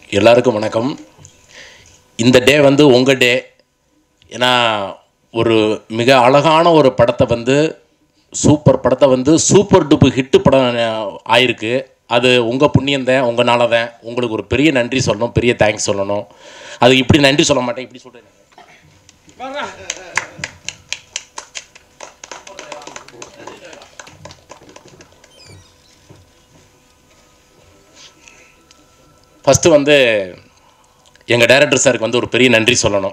எல்லாருக்கும் வணக்கம் இந்த டே வந்து உங்கள் டே ஏன்னா ஒரு மிக அழகான ஒரு படத்தை வந்து சூப்பர் படத்தை வந்து சூப்பர் டூப்பு ஹிட்டு படம் அஹ், ஆயிருக்கு அது உங்கள் புண்ணியம் தான் உங்களால தான் உங்களுக்கு ஒரு பெரிய நன்றி சொல்லணும் பெரிய தேங்க்ஸ் சொல்லணும் அது இப்படி நன்றி சொல்ல மாட்டேன் இப்படி சொல்கிறேன் ஃபஸ்ட்டு வந்து எங்கள் டைரக்டர் சாருக்கு வந்து ஒரு பெரிய நன்றி சொல்லணும்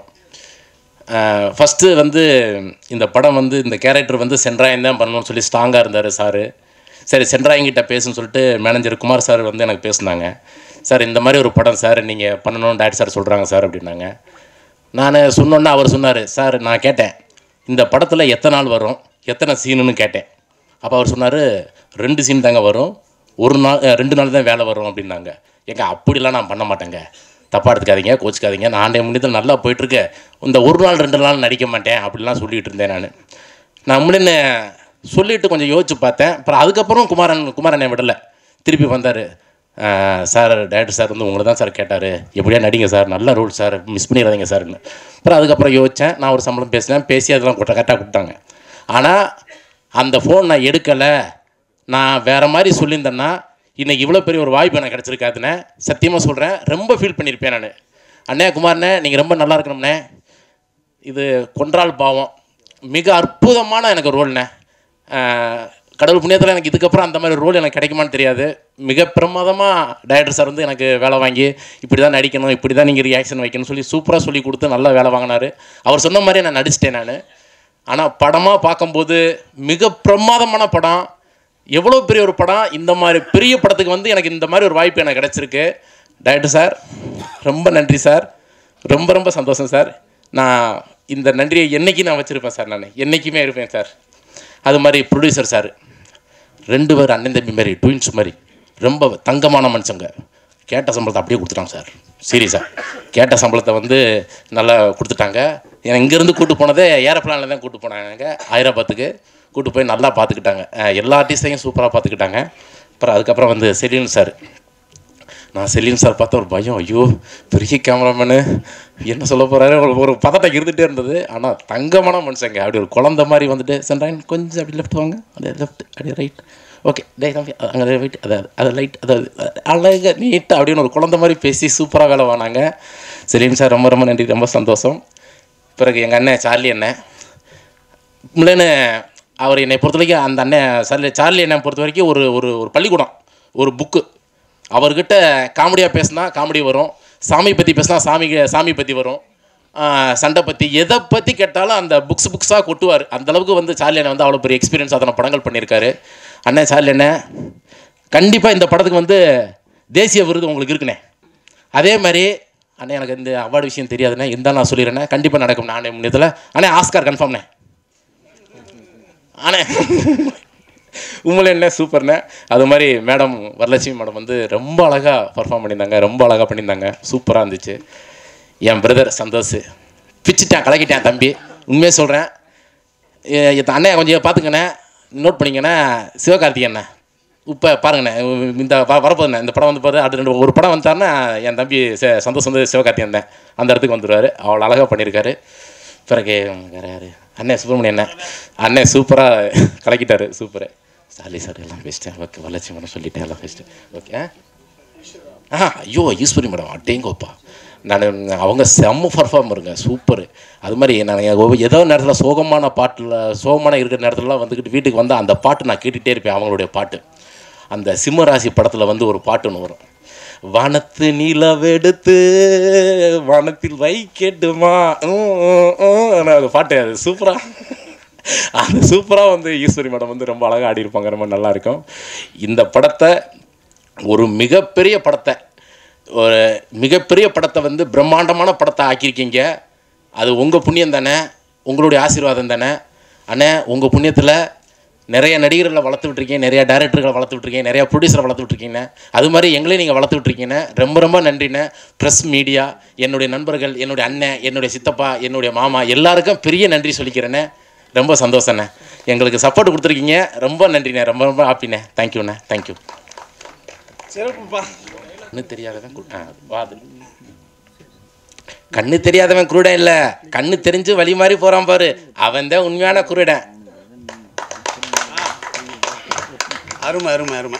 ஃபஸ்ட்டு வந்து இந்த படம் வந்து இந்த கேரக்டர் வந்து சென்ட்ராயன் தான் பண்ணணும்னு சொல்லி ஸ்ட்ராங்காக இருந்தார் சார் சரி சென்ட்ராயங்கிட்ட பேசுன்னு சொல்லிட்டு மேனேஜர் குமார் சார் வந்து எனக்கு பேசுனாங்க சார் இந்த மாதிரி ஒரு படம் சார் நீங்கள் பண்ணணும்னு டேரக்டர் சார் சொல்கிறாங்க சார் அப்படின்னாங்க நான் சொன்னோன்னே அவர் சொன்னார் சார் நான் கேட்டேன் இந்த படத்தில் எத்தனை நாள் வரும் எத்தனை சீனுன்னு கேட்டேன் அப்போ அவர் சொன்னார் ரெண்டு சீன் தாங்க வரும் ஒரு நாள் அஹ், ரெண்டு நாள் தான் வேலை வரும் அப்படின்னாங்க ஏங்க அப்படிலாம் நான் பண்ண மாட்டேங்க தப்பாக எடுத்துக்காதீங்க கோச்சிக்காதீங்க நான் ஆண்டை முன்னத்தில் நல்லா போயிட்டுருக்கு இந்த ஒரு நாள் ரெண்டு நாள் நடிக்க மாட்டேன் அப்படிலாம் சொல்லிட்டு இருந்தேன் நான் நான் முன்னே சொல்லிட்டு கொஞ்சம் யோசிச்சு பார்த்தேன் அப்புறம் அதுக்கப்புறம் குமாரன் குமாரனை விடலை திருப்பி வந்தார் சார் டேரக்டர் சார் வந்து உங்களை தான் சார் கேட்டார் எப்படியா நடிங்க சார் நல்ல ரூல் சார் மிஸ் பண்ணிடாதீங்க சார்னு அப்புறம் அதுக்கப்புறம் யோசித்தேன் நான் ஒரு சம்பளம் பேசினேன் பேசி அதெல்லாம் கரெக்டாக கொடுத்தாங்க ஆனால் அந்த ஃபோன் நான் எடுக்கலை நான் வேறு மாதிரி சொல்லியிருந்தேன்னா இன்னைக்கு இவ்வளோ பெரிய ஒரு வாய்ப்பு எனக்கு கிடச்சிருக்காதுண்ணே சத்தியமாக சொல்கிறேன் ரொம்ப ஃபீல் பண்ணியிருப்பேன் நான் அண்ணே குமார்ண்ணே நீங்கள் ரொம்ப நல்லா இருக்கணும்ண்ணே இது கொன்றால் பாவம் மிக அற்புதமான எனக்கு ரோல்ண்ணே ஆஹ், கடவுள் புண்ணியத்தில் எனக்கு இதுக்கப்புறம் அந்த மாதிரி ரோல் எனக்கு கிடைக்குமான்னு தெரியாது மிக பிரமாதமாக டைரக்டர் சார் வந்து எனக்கு வேலை வாங்கி இப்படி தான் நடிக்கணும் இப்படி தான் நீங்கள் ரியாக்ஷன் வைக்கணும்னு சொல்லி சூப்பராக சொல்லி கொடுத்து நல்லா வேலை வாங்கினார் அவர் சொன்ன மாதிரியே நான் நடிச்சிட்டேன் நான் ஆனால் படமாக பார்க்கும்போது மிக பிரமாதமான படம் எவ்வளோ பெரிய ஒரு படம் இந்த மாதிரி பெரிய படத்துக்கு வந்து எனக்கு இந்த மாதிரி ஒரு வாய்ப்பு எனக்கு கிடச்சிருக்கு டைரக்டர் சார் ரொம்ப நன்றி சார் ரொம்ப ரொம்ப சந்தோஷம் சார் நான் இந்த நன்றியை என்னைக்கு நான் வச்சுருப்பேன் சார் நான் என்றைக்குமே இருப்பேன் சார் அது மாதிரி ப்ரொடியூசர் சார் ரெண்டு பேர் அண்ணன் தம்பி மாதிரி ட்வின்ஸ் மாதிரி ரொம்ப தங்கமான மனுஷங்க கேட்ட சம்பளத்தை அப்படியே கொடுத்துட்டாங்க சார் சீரியஸாக கேட்ட சம்பளத்தை வந்து நல்லா கொடுத்துட்டாங்க ஏன்னா இங்கேருந்து கூட்டு போனதே ஏரோப்ளானில் தான் கூட்டு போனாங்க ஹைதராபாத்துக்கு கூட்டு போய் நல்லா பார்த்துக்கிட்டாங்க அஹ் எல்லா ஆர்டிஸ்டையும் சூப்பராக பார்த்துக்கிட்டாங்க அப்புறம் அதுக்கப்புறம் வந்து செலின் சார் நான் செலின் சார் பார்த்தா ஒரு பயம் ஐயோ பெரிய கேமராமேனு என்ன சொல்ல போகிறாரு ஒரு ஒரு பதட்டம் இருந்துகிட்டே இருந்தது ஆனால் தங்கமான மனுஷங்க அப்படி ஒரு குழந்த மாதிரி வந்துட்டு சென்றாயின் கொஞ்சம் அப்படி லெஃப்ட் வாங்க அப்படியே லெஃப்ட் அப்படியே ரைட் ஓகே டே தம்பி அங்கே ரைட் அதாவது அது லைட் அதாவது அழகாக நீட்டாக அப்படின்னு ஒரு குழந்த மாதிரி பேசி சூப்பராக வேலை வாங்கினாங்க செலின் சார் ரொம்ப ரொம்ப நன்றி ரொம்ப சந்தோஷம் பிறகு எங்கள் அண்ணன் சார்லி அண்ணன் இல்லைன்னு அவர் என்னை பொறுத்த வரைக்கும் அந்த அண்ணன் சார்லி சார்லி அண்ணன் பொறுத்த வரைக்கும் ஒரு ஒரு ஒரு பள்ளிக்கூடம் ஒரு புக்கு அவர்கிட்ட காமெடியாக பேசினா காமெடி வரும் சாமி பற்றி பேசினா சாமி சாமி பற்றி வரும் ஆஹ் சண்டை பற்றி எதை பற்றி கேட்டாலும் அந்த புக்ஸ் புக்ஸாக கொட்டுவார் அந்த அளவுக்கு வந்து சார்லி அண்ணன் வந்து அவ்வளோ பெரிய எக்ஸ்பீரியன்ஸ் அதனை படங்கள் பண்ணியிருக்காரு அண்ணன் சார்லி அண்ணன் கண்டிப்பாக இந்த படத்துக்கு வந்து தேசிய விருது உங்களுக்கு இருக்குண்ணே அதே மாதிரி அண்ணே எனக்கு இந்த அவார்டு விஷயம் தெரியாதுண்ணே இருந்தாலும் நான் சொல்லிடுறேண்ணே கண்டிப்பாக நடக்கும் நானே முன்னத்தில் அண்ணே ஆஸ்கார் கன்ஃபார்ம்ண்ணே அண்ணே உண்மையிலே என்ன சூப்பர்ண்ணே அது மாதிரி மேடம் வரலட்சுமி மேடம் வந்து ரொம்ப அழகாக பர்ஃபார்ம் பண்ணியிருந்தாங்க ரொம்ப அழகாக பண்ணியிருந்தாங்க சூப்பராக இருந்துச்சு என் பிரதர் சந்தோஷ் பிச்சுட்டேன் கலக்கிட்டேன் தம்பி உண்மையாக சொல்கிறேன் அண்ணே கொஞ்சம் பார்த்துக்கண்ணே நோட் பண்ணிக்கண்ணே சிவகார்த்திகண்ணே இப்போ பாருங்கண்ணே இந்த வ- வரப்போதுண்ணே இந்த படம் வந்து பாரு அது ரெண்டு ஒரு படம் வந்துட்டாருன்னா என் தம்பி ச- சந்தோஷ் வந்து சிவகார்த்திகன் தான் அந்த இடத்துக்கு வந்துடுவார் அவ்வளோ அழகாக பண்ணியிருக்காரு பிறகு வேறு யார் அண்ணே சுப்பிரமணியன் அண்ணன் அண்ணே சூப்பராக கலக்கிட்டாரு சூப்பரு சாலி சார் எல்லாம் பேசிட்டேன் ஓகே வளர்ச்சி மேடம் சொல்லிட்டேன் எல்லாம் பேசிட்டேன் ஓகே ஆ ஐயோ ஈஸ்வரி மேடம் அட்டேங்கோப்பா நான் அவங்க செம்ம பர்ஃபார்மருங்க சூப்பர் அது மாதிரி நான் ஒவ்வொரு- ஏதோ நேரத்தில் சோகமான பாட்டில் சோகமான இருக்கிற நேரத்துலலாம் வந்துக்கிட்டு வீட்டுக்கு வந்து அந்த பாட்டு நான் கேட்டுகிட்டே இருப்பேன் அவங்களுடைய பாட்டு அந்த சிம்மராசி படத்தில் வந்து ஒரு பாட்டு ஒன்று வரும் வானத்து நிலவெடுத்து வானத்தில் வைக்கட்டுமா ம், ம், ம். ஆனா அந்த பாட்டு அது சூப்பராக அந்த சூப்பராக வந்து ஈஸ்வரி மேடம் வந்து ரொம்ப அழகாக ஆடியிருப்பாங்க ரொம்ப நல்லா இருக்கும் இந்த படத்தை ஒரு மிகப்பெரிய படத்தை ஒரு மிகப்பெரிய படத்தை வந்து பிரம்மாண்டமான படத்தை ஆக்கியிருக்கீங்க அது உங்கள் புண்ணியம் தானே உங்களுடைய ஆசீர்வாதம் தானே அண்ணே உங்கள் புண்ணியத்தில் நிறைய நடிகர்களை வளர்த்து விட்ருக்கீங்க நிறைய டைரக்டர்களை வளர்த்து விட்ருக்கீங்க நிறைய ப்ரொடியூசரை வளர்த்து விட்ருக்கீங்க அது மாதிரி எங்களையும் நீங்கள் வளர்த்து விட்ருக்கீங்க ரொம்ப ரொம்ப நன்றிண்ணே ப்ரெஸ் மீடியா என்னுடைய நண்பர்கள் என்னுடைய அண்ணன் என்னுடைய சித்தப்பா என்னுடைய மாமா எல்லாருக்கும் பெரிய நன்றி சொல்லிக்கிறேண்ணே ரொம்ப சந்தோஷண்ணே எங்களுக்கு சப்போர்ட் கொடுத்துருக்கீங்க ரொம்ப நன்றிண்ணே ரொம்ப ரொம்ப ஹாப்பிண்ணே தேங்க்யூண்ணே தேங்க்யூ சிறப்புப்பா கண்ணு தெரியாதவன் கு- ஆ, வாது கண்ணு தெரியாதவன் குருடன் இல்லை கண்ணு தெரிஞ்சு வழி மாதிரி போகிறான் பாரு அவன் தான் உண்மையான குருடன் அருமை அருமை அருமை